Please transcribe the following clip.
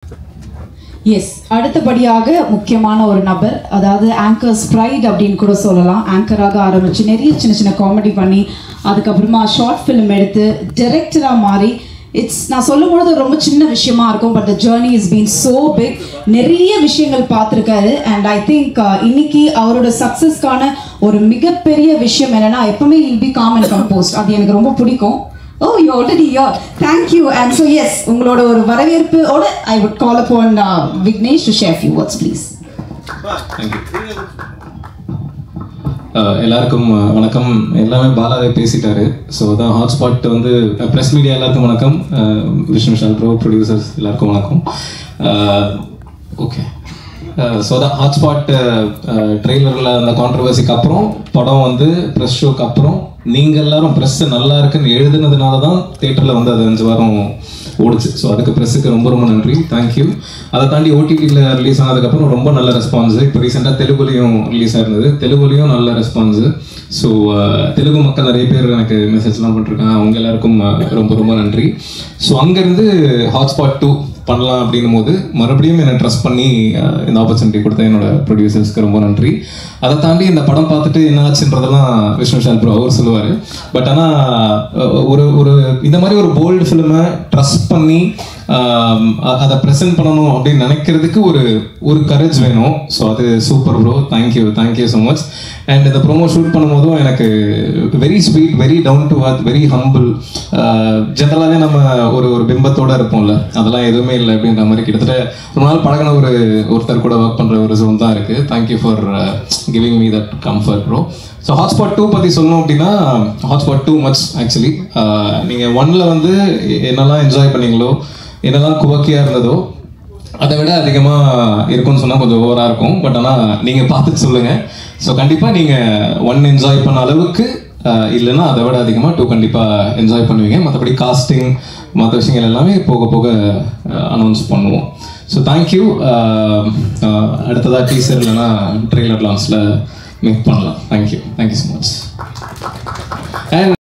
S அடுத்தபடியாக முக்கியமான ஒரு நபர் அதாவது ஆங்கர்ஸ் ப்ரைட் அப்படின்னு கூட சொல்லலாம் ஆங்கராக ஆரம்பித்து நிறைய சின்ன சின்ன காமெடி பண்ணி அதுக்கப்புறமா ஷார்ட் ஃபிலிம் எடுத்து டைரக்டராக மாறி இட்ஸ் நான் சொல்லும் பொழுது ரொம்ப சின்ன விஷயமா இருக்கும் but the journey is been so big நிறைய விஷயங்கள் பார்த்துருக்காரு அண்ட் ஐ திங்க் இன்னைக்கு அவரோட சக்ஸஸ்க்கான ஒரு மிகப்பெரிய விஷயம் என்னன்னா எப்பவுமே இல் பி காம் அண்ட் கம்போஸ்ட் அது எனக்கு ரொம்ப பிடிக்கும் oh you already your thank you and so yes உங்களோட ஒரு வரவேற்போட I would call upon Vignesh to share few words please எல்லாருக்கும் அஹ், வணக்கம் எல்லாமே பாலாவே பேசிட்டாரு ஸோ அதான் ஹாட்ஸ்பாட் வந்து ப்ரெஸ் மீடியா எல்லாருக்கும் வணக்கம் அஹ், விஷ்ணு ஷால் ப்ரோ ப்ரொடியூசர்ஸ் எல்லாருக்கும் வணக்கம் ஓகே ஸோ அதான் ஹாட்ஸ்பாட் ட்ரெய்லரில் அந்த கான்ட்ரவர்சிக்கு அப்புறம் படம் வந்து ப்ரெஸ் ஷோக்கு அப்புறம் நீங்கள் எல்லாரும் ப்ரெஸ் நல்லா இருக்குன்னு எழுதுனதுனால தான் தேட்டரில் வந்து அது அஞ்சு வாரம் ஓடுச்சு ஸோ அதுக்கு ப்ரெஸ்ஸுக்கு ரொம்ப ரொம்ப நன்றி தேங்க்யூ அதை தாண்டி ஓடிடியில் ரிலீஸ் ஆனதுக்கப்புறம் ரொம்ப நல்ல ரெஸ்பான்ஸ் இப்போ ரீசெண்டாக தெலுங்குலையும் ரிலீஸ் ஆயிருந்தது தெலுங்குலையும் நல்ல ரெஸ்பான்ஸு ஸோ தெலுங்கு மக்கள் நிறைய பேர் எனக்கு மெசேஜ்லாம் பண்ணிருக்காங்க அவங்க எல்லாருக்கும் அஹ், ரொம்ப ரொம்ப நன்றி ஸோ அங்கேருந்து ஹாட்ஸ்பாட் டூ பண்ணலாம் அப்படின்னும் போது மறுபடியும் என்னை ட்ரஸ்ட் பண்ணி அஹ், இந்த ஆப்பர்ச்சுனிட்டி கொடுத்த என்னோட ப்ரொடியூசர்ஸ்க்கு ரொம்ப நன்றி அதை தாண்டி இந்த படம் பார்த்துட்டு என்ன ஆச்சுன்றதெல்லாம் விஷ்ணு ஷால் ப்ரோ அவர் சொல்லுவார் பட் ஆனால் ஒரு ஒரு இந்த மாதிரி ஒரு போல்டு ஃபிலிமை ட்ரஸ்ட் பண்ணி ஆம், அ- அதை ப்ரெசென்ட் பண்ணணும் அப்படின்னு நினைக்கிறதுக்கு ஒரு ஒரு கரேஜ் வேணும் ஸோ அது super bro thank you thank you so much and இந்த ப்ரோமோ ஷூட் பண்ணும்போதும் எனக்கு very sweet very down to earth very humble ஜென்ரலாகவே நம்ம ஒரு ஒரு பிம்பத்தோட இருப்போம்ல அதெல்லாம் எதுவுமே இல்லை அப்படின்ற மாதிரி கிட்டத்தட்ட ரொம்ப நாள் பழகின ஒரு ஒருத்தர் கூட ஒர்க் பண்ணுற ஒரு ஜோன் தான் இருக்குது thank you for giving me that comfort bro so hotspot two பற்றி சொல்லணும் அப்படின்னா ஹாட்ஸ்பாட் டூ மச் ஆக்சுவலி நீங்கள் ஒன்னில் வந்து என்னெல்லாம் என்ஜாய் பண்ணீங்களோ என்னெல்லாம் குவக்கியாக இருந்ததோ அதை விட அதிகமாக இருக்கும்னு சொன்னால் கொஞ்சம் ஓவராக இருக்கும் பட் ஆனால் நீங்கள் பார்த்துட்டு சொல்லுங்கள் ஸோ கண்டிப்பாக நீங்கள் ஒன் என்ஜாய் பண்ண அளவுக்கு ஆஹ், இல்லைன்னா அதை விட அதிகமாக டூ கண்டிப்பாக என்ஜாய் பண்ணுவீங்க மற்றபடி காஸ்டிங் மற்ற விஷயங்கள் எல்லாமே போக போக அனௌன்ஸ் பண்ணுவோம் ஸோ தேங்க்யூ அடுத்ததாக டீசர் இல்லைன்னா ட்ரெய்லர் லான்ஸில் மீட் பண்ணலாம் thank you thank you so much and